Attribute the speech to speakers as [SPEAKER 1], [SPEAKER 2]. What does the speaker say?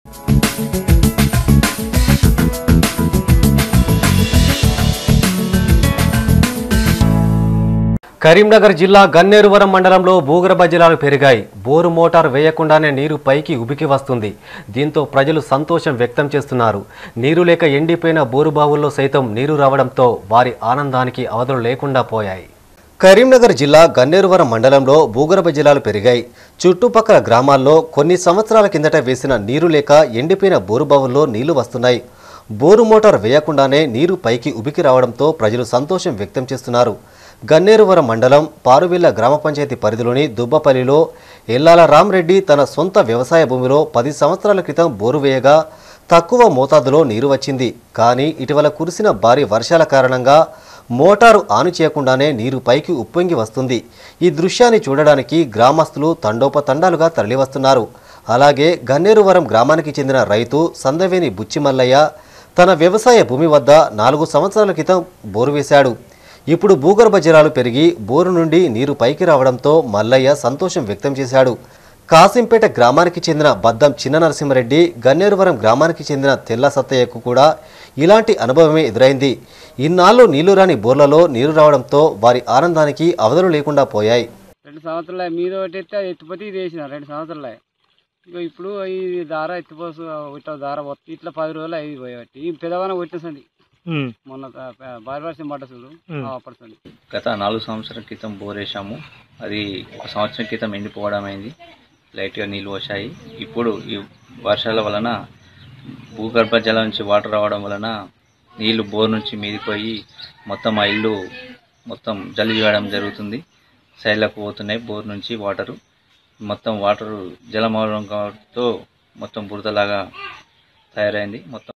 [SPEAKER 1] కరీంనగర్ జిల్లా గన్నేరువరం మండలంలో భూగర్భ జలాలు పెరిగాయి బోరు మోటార్ వేయకుండానే నీరు పైకి ఉబికి వస్తుంది దీంతో ప్రజలు సంతోషం వ్యక్తం చేస్తున్నారు నీరు లేక ఎండిపోయిన బోరు బావుల్లో సైతం నీరు రావడంతో వారి ఆనందానికి అవధులు లేకుండా పోయాయి కరీంనగర్ జిల్లా గన్నేరువరం మండలంలో భూగర్భ జలాలు పెరిగాయి చుట్టుపక్కల గ్రామాల్లో కొన్ని సంవత్సరాల కిందట వేసిన నీరు లేక ఎండిపోయిన బోరు బావుల్లో నీళ్లు వస్తున్నాయి బోరు మోటార్ వేయకుండానే నీరు పైకి ఉబికి రావడంతో ప్రజలు సంతోషం వ్యక్తం చేస్తున్నారు గన్నేరువరం మండలం పారువిల్ల గ్రామ పంచాయతీ పరిధిలోని దుబ్బపల్లిలో ఎల్లాల రామరెడ్డి తన సొంత వ్యవసాయ భూమిలో పది సంవత్సరాల క్రితం బోరు వేయగా తక్కువ మోతాదులో నీరు వచ్చింది కానీ ఇటీవల కురిసిన భారీ వర్షాల కారణంగా మోటారు ఆను చేయకుండానే నీరు పైకి ఉప్పొంగి వస్తుంది ఈ దృశ్యాన్ని చూడడానికి గ్రామస్తులు తండోపతండాలుగా తరలివస్తున్నారు అలాగే గన్నేరువరం గ్రామానికి చెందిన రైతు సందవేని బుచ్చిమల్లయ్య తన వ్యవసాయ భూమి వద్ద నాలుగు సంవత్సరాల క్రితం బోరు వేశాడు ఇప్పుడు భూగర్భ జలాలు పెరిగి బోరు నుండి నీరు పైకి రావడంతో మల్లయ్య సంతోషం వ్యక్తం చేశాడు కాసింపేట గ్రామానికి చెందిన బద్దం చిన్న నరసింహారెడ్డి గన్నేరువరం గ్రామానికి చెందిన తెల్ల సత్తయ్యకు కూడా ఇలాంటి అనుభవమే ఎదురైంది ఇన్నాళ్ళు నీళ్లు రాని బోర్లలో నీరు రావడంతో వారి ఆనందానికి అవధులు లేకుండా పోయాయి
[SPEAKER 2] రెండు సంవత్సరాలు మీద ఒకటి ఎత్తే అది ఎత్తిపోతే ఇది వేసిన రెండు సంవత్సరాలు ఇంకా ఇప్పుడు ఈ దార ఎత్తిపోసు ఇట్లా దార వత్తి ఇట్లా పది రోజులు అయ్యి పోయేటి ఈ పెదవన కొట్టేసింది మొన్న భారీ వర్షం పడ్డ చూడు పడుతుంది
[SPEAKER 3] గత నాలుగు సంవత్సరాల క్రితం బోర్ వేసాము అది ఒక సంవత్సరం క్రితం ఎండిపోవడం అయింది లైట్గా నీళ్ళు వచ్చాయి ఇప్పుడు ఈ వర్షాల వలన భూగర్భ జలం నుంచి వాటర్ రావడం వలన నీళ్లు బోర్ నుంచి మీదికి పోయి మొత్తం ఆ ఇల్లు మొత్తం జల్లి చేయడం జరుగుతుంది సైడ్లకు పోతున్నాయి బోర్ నుంచి వాటరు మొత్తం వాటర్ జలం అవడంతో మొత్తం బురదలాగా తయారైంది మొత్తం